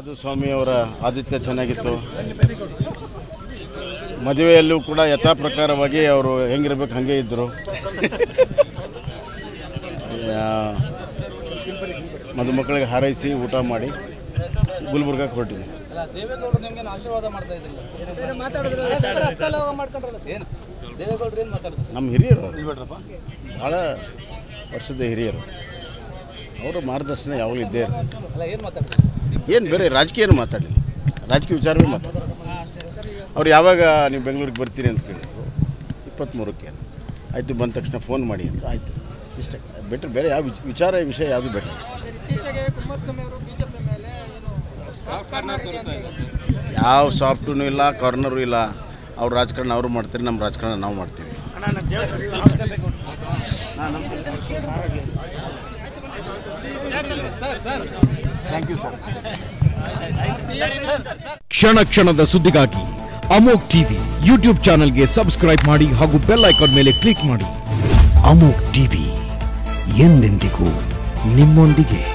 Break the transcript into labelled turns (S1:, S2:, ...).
S1: ಮಾಧುಸ್ವಾಮಿಯವರ ಆದಿತ್ಯ ಚೆನ್ನಾಗಿತ್ತು ಮದುವೆಯಲ್ಲೂ ಕೂಡ ಯಥಾ ಪ್ರಕಾರವಾಗಿ ಅವರು ಹೆಂಗಿರ್ಬೇಕು ಹಾಗೆ ಇದ್ದರು ಮದುಮಕ್ಕಳಿಗೆ ಹಾರೈಸಿ ಊಟ ಮಾಡಿ ಗುಲ್ಬರ್ಗಕ್ಕೆ ಹೊರಟಿದ್ವಿ
S2: ಅಲ್ಲ ದೇವೇಗೌಡರು ನಿಮ್ಗೆ ಆಶೀರ್ವಾದ ಮಾಡ್ತಾ ಇದ್ರಲ್ಲ ಏನು ದೇವೇಗೌಡರು ಏನು ಮಾತಾಡಿದ್ರು
S1: ನಮ್ಮ ಹಿರಿಯರು ಅವ್ರು. ಭಾಳ ವರ್ಷದ ಹಿರಿಯರು ಅವರ ಮಾರ್ಗದರ್ಶನ ಯಾವಾಗಲೂ ಇದ್ದೇ ಇರುತ್ತೆ
S2: ಅಲ್ಲ ಏನು ಮಾತಾಡಿದ್ರು
S1: ಏನು ಬೇರೆ ರಾಜಕೀಯ ಏನು ಮಾತಾಡಲಿಲ್ಲ ರಾಜಕೀಯ ವಿಚಾರವೇ ಮಾತಾಡ ಅವ್ರು ಯಾವಾಗ ನೀವು ಬೆಂಗಳೂರಿಗೆ ಬರ್ತೀರಿ ಅಂತ ಕೇಳಿದ್ರು ಇಪ್ಪತ್ತ್ಮೂರಕ್ಕೆ ಆಯಿತು ಬಂದ ತಕ್ಷಣ ಫೋನ್ ಮಾಡಿ ಅಂತ ಆಯಿತು ಇಷ್ಟೇ ಬೆಟ್ರ್ ಬೇರೆ ಯಾವ ವಿಚ- ವಿಚಾರ ವಿಷಯ ಯಾವುದು ಬೇಡ
S3: ಇತ್ತೀಚೆಗೆ ಕುಮಾರಸ್ವಾಮಿ ಅವರು ಬಿಜೆಪಿ ಮೇಲೆ ಏನು
S1: ಯಾವ ಸಾಫ್ಟೂ ಇಲ್ಲ ಕಾರ್ನರು ಇಲ್ಲ ಅವ್ರ ರಾಜಕಾರಣ ಅವರು ಮಾಡ್ತಾರೆ ನಮ್ಮ ರಾಜಕಾರಣ ನಾವು ಮಾಡ್ತೀವಿ
S4: ಕ್ಷಣ ಕ್ಷಣದ ಸುದ್ದಿಗಾಗಿ ಅಮೋಕ್ ಟಿವಿ ಯೂಟ್ಯೂಬ್ ಚಾನೆಲ್ಗೆ ಸಬ್ಸ್ಕ್ರೈಬ್ ಮಾಡಿ ಹಾಗೂ ಬೆಲ್ ಐಕಾನ್ ಮೇಲೆ ಕ್ಲಿಕ್ ಮಾಡಿ ಅಮೋಕ್ ಟಿವಿ ಎಂದೆಂದಿಗೂ ನಿಮ್ಮೊಂದಿಗೆ